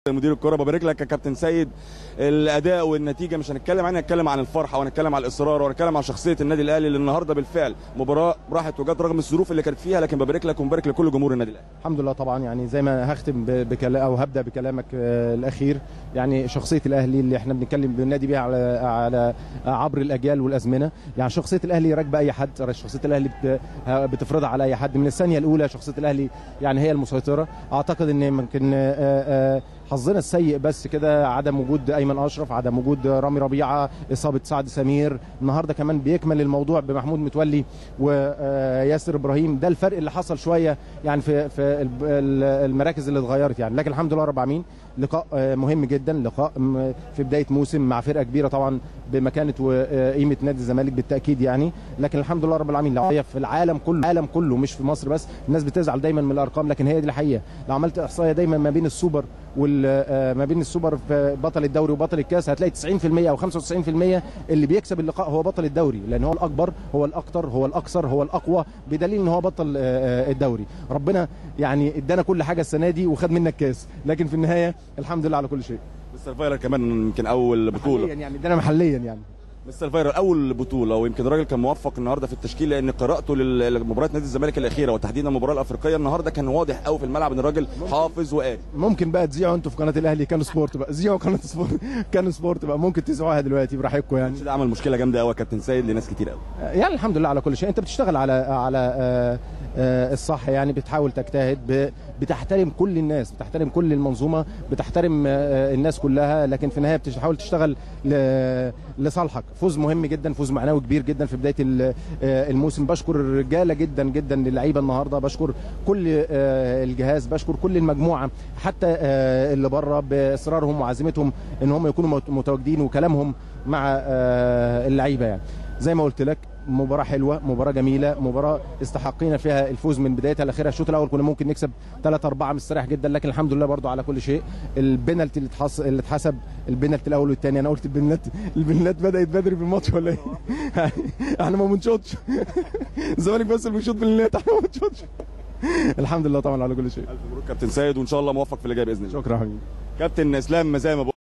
مدير الكره ببارك لك يا كابتن سيد الاداء والنتيجه مش هنتكلم عنها هنتكلم عن الفرحه وهنتكلم عن الاصرار وهنتكلم عن شخصيه النادي الاهلي اللي النهارده بالفعل مباراه راحت وجت رغم الظروف اللي كانت فيها لكن ببارك لك ومبارك لكل جمهور النادي الاهلي الحمد لله طبعا يعني زي ما هختم بكلام او هبدا بكلامك آه، الاخير يعني شخصيه الاهلي اللي احنا بنتكلم بالنادي بيها على على عبر الاجيال والازمنه يعني شخصيه الاهلي راكبه اي حد شخصيه الاهلي بت- بتفرضها على اي حد من الثانيه الاولى شخصيه الاهلي يعني هي المسيطره اعتقد ان يمكن آه، آه، حظنا السيء بس كده عدم وجود ايمن اشرف عدم وجود رامي ربيعه اصابه سعد سمير النهارده كمان بيكمل الموضوع بمحمود متولي وياسر ابراهيم ده الفرق اللي حصل شويه يعني في في الب- ال- المراكز اللي اتغيرت يعني لكن الحمد لله رب العالمين لقاء آه، مهم جدا لقاء م- في بدايه موسم مع فرقه كبيره طبعا بمكانه وقيمه نادي الزمالك بالتاكيد يعني لكن الحمد لله رب العالمين لو هي في العالم كله العالم كله مش في مصر بس الناس بتزعل دايما من الارقام لكن هي دي الحقيقه لو عملت احصائيه دايما ما بين السوبر وال آه، ما بين السوبر في بطل الدوري وبطل الكاس هتلاقي 90% او 95% اللي بيكسب اللقاء هو بطل الدوري لان هو الاكبر هو الاكثر هو الاكثر هو الاقوى بدليل ان هو بطل آه، آه، الدوري ربنا يعني ادانا كل حاجه السنه دي وخد منا الكاس لكن في النهايه الحمد لله على كل شيء مستر فايرر كمان يمكن اول بطوله محليا يعني ادانا محليا يعني مستر فايرر اول بطوله ويمكن الراجل كان موفق النهارده في التشكيل لان قراءته لل- لمباريات نادي الزمالك الاخيره وتحديدا المباراه الافريقيه النهارده كان واضح قوي في الملعب ان الراجل حافظ وقاري ممكن بقى تذيعوا انتوا في قناه الاهلي كان سبورت بقى ذيعوا قناه سبورت كان سبورت بقى ممكن تذيعوها دلوقتي براحتكم يعني ده عمل مشكله جامده قوي يا كابتن سيد لناس كتير قوي يعني الحمد لله على كل شيء انت بتشتغل على على آه، آه، الصح يعني بتحاول تجتهد ب- بتحترم كل الناس بتحترم كل المنظومه بتحترم آه، الناس كلها لكن في النهايه بتحاول تشتغل ل- لصالحك فوز مهم جدا فوز معنوي كبير جدا في بدايه ال- آه، الموسم بشكر الرجاله جدا جدا اللعيبه النهارده بشكر كل آه، الجهاز بشكر كل المجموعه حتى آه، اللي بره باصرارهم وعزيمتهم ان هم يكونوا مت- متواجدين وكلامهم مع آه، اللعيبه يعني زي ما قلت لك مباراة حلوة مباراة جميلة مباراة استحقينا فيها الفوز من بدايتها لآخرها الشوط الأول كنا ممكن نكسب 3 4 مستريح جدا لكن الحمد لله برضو على كل شيء البنالتي اللي اتحس... اللي اتحسب البنالتي الأول والثاني أنا قلت البنالتي البنالتي بدأت بدري في الماتش ولا إيه؟ احنا ما بنشوطش الزمالك بس اللي بيشوط بالنت احنا ما بنشوطش الحمد لله طبعا على كل شيء الف مبروك كابتن سيد وان شاء الله موفق في اللي جاي باذن الله شكرا حبيبي كابتن اسلام زي ما